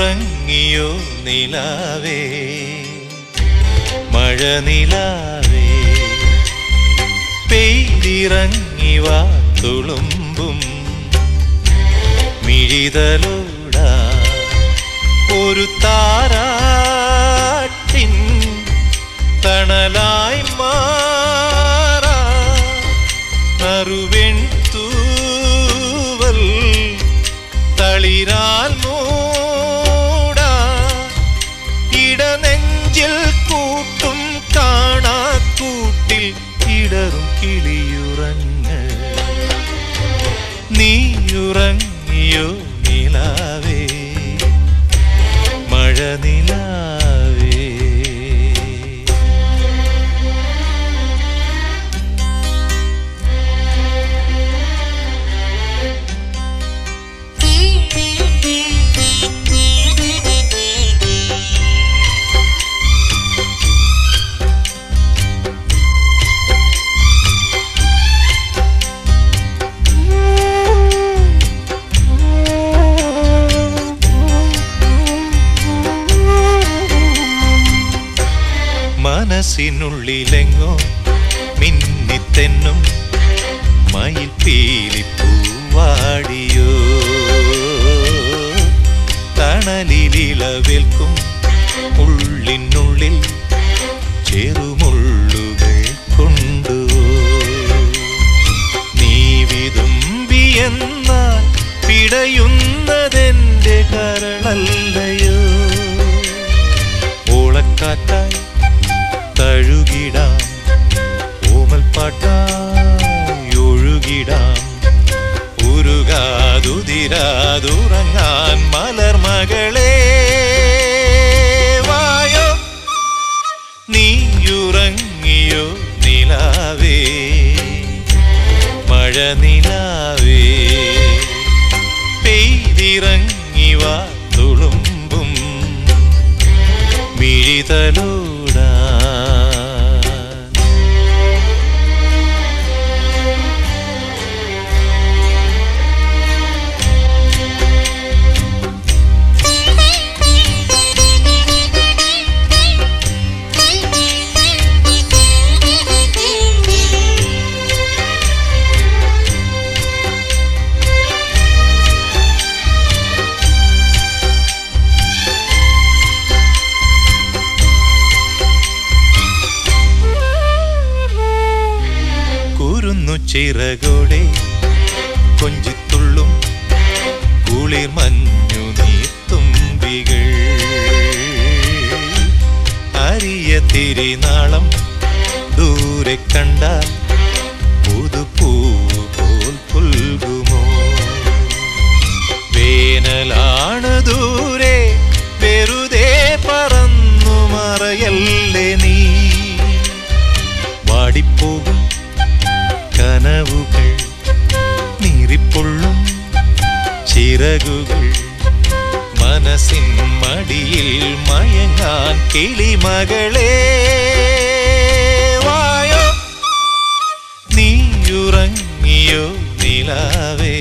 നീയുറങ്ങിയോ നിലാവേ മഴ നിലാവേ പെയ്തിറങ്ങി വാ തുളുമ്പും മിഴിതലോടാ ഒരു താരാട്ടിൻ തണലായി മാറാ നറുവെൺ തൂവൽ തളിരാൽ മൂടാ ഇടനെഞ്ചിൽ കൂട്ടും കാണാ കൂട്ടിൽ ഇടറും കിളിയുറങ്ങ് നീയുറങ്ങിയോ നിലാവേ മഴ നിലാവേ മനസ്സിനുള്ളിലെങ്ങോ മിന്നിത്തെന്നും മയിൽ പീലിപ്പൂവാടിയോ തണലിലിളവേൽക്കും ഉള്ളിനുള്ളിൽ ചെറുമുള്ളുകൾ കൊണ്ടുവോ നീ വിതുമ്പിയെന്നാൽ പിടയുന്നതെന്റെ കരളല്ലയോ ഓളക്കാറ്റായി തഴുകിടാം ഓമൽപ്പാട്ടായി ഒഴുകിടാം ഉരുകാതുതിരാതുറങ്ങാൻ മലർമകളെ വായോ നീയുറങ്ങിയോ നിലാവേ മഴ നിലാവേ പെയ്തിറങ്ങി വാ തുളുമ്പും മിഴിതലോടാ കുരുന്നു ചിറകോടെ കൊഞ്ചിത്തുള്ളും കുളിർ മഞ്ഞു നീർത്തുമ്പികൾ അരിയ തിരിനാളം ദൂരെ കണ്ടാൽ പുതുപ്പൂ പോൽ പുൽകുമോ വേനലാണ് ദൂരെ വെറുതെ പറന്നു മറയല്ലേ നീ വാടിപ്പോകും കനവുകൾ നീറിപ്പൊള്ളും ചിറകുകൾ മനസ്സിൻ മടിയിൽ മയങ്ങാൻ കിളിമകളെ വായോ നീയുറങ്ങിയോ നിലാവേ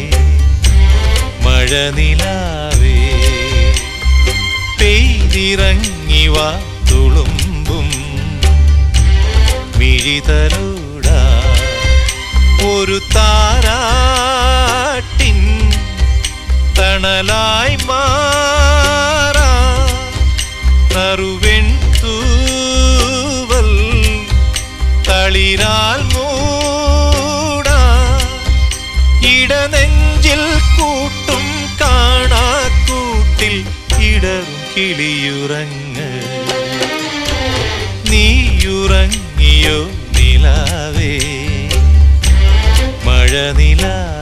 മഴ നിലാവേ പെയ്തിറങ്ങി വാ തുളുമ്പും മിഴിതലോടാ ഒരു താരാട്ടിൻ തണലായി മാറാ നറുവെൺ തൂവൽ തളിരാൽ മൂടാ ഇടനെഞ്ചിൽ കൂട്ടും കാണാ കൂട്ടിൽ ഇടറും കിളിയുറങ്ങ് നീയുറങ്ങിയോ നിലാവേ മഴ നിലാ